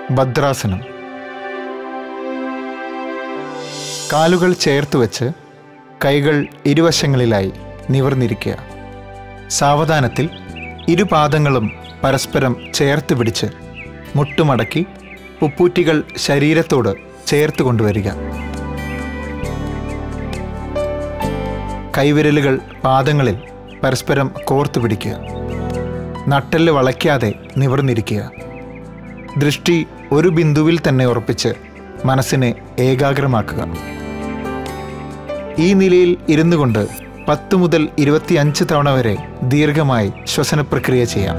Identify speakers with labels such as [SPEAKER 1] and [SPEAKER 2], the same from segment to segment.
[SPEAKER 1] ഭദ്രാസനം കാലുകൾ ചേർത്ത് വെച്ച് കൈകൾ ഇരുവശങ്ങളിലായി നിവർന്നിരിക്കുക സാവധാനത്തിൽ ഇരുപാദങ്ങളും പരസ്പരം ചേർത്ത് പിടിച്ച് മുട്ടുമടക്കി ഉപ്പൂറ്റികൾ ശരീരത്തോട് ചേർത്ത് കൊണ്ടുവരിക കൈവിരലുകൾ പാദങ്ങളിൽ പരസ്പരം കോർത്തു പിടിക്കുക നട്ടെല്ല് വളയ്ക്കാതെ നിവർന്നിരിക്കുക ദൃഷ്ടി ഒരു ബിന്ദുവിൽ തന്നെ ഉറപ്പിച്ച് മനസ്സിനെ ഏകാഗ്രമാക്കുക ഈ നിലയിൽ ഇരുന്നു കൊണ്ട് പത്ത് മുതൽ ഇരുപത്തിയഞ്ച് തവണ വരെ ദീർഘമായി ശ്വസന പ്രക്രിയ ചെയ്യാം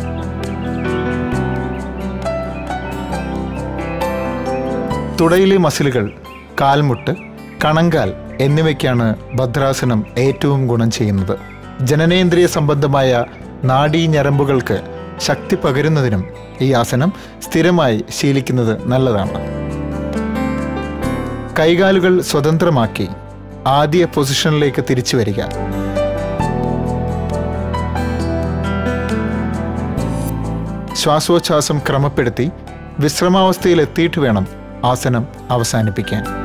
[SPEAKER 1] തുടയിലെ മസിലുകൾ കാൽമുട്ട് കണങ്കാൽ എന്നിവയ്ക്കാണ് ഭദ്രാസനം ഏറ്റവും ഗുണം ചെയ്യുന്നത് ജനനേന്ദ്രിയ സംബന്ധമായ നാഡീ ഞരമ്പുകൾക്ക് ശക്തി പകരുന്നതിനും ഈ ആസനം സ്ഥിരമായി ശീലിക്കുന്നത് നല്ലതാണ് കൈകാലുകൾ സ്വതന്ത്രമാക്കി ആദ്യ പൊസിഷനിലേക്ക് തിരിച്ചു വരിക ശ്വാസോച്ഛ്വാസം ക്രമപ്പെടുത്തി വിശ്രമാവസ്ഥയിൽ എത്തിയിട്ട് വേണം ആസനം അവസാനിപ്പിക്കാൻ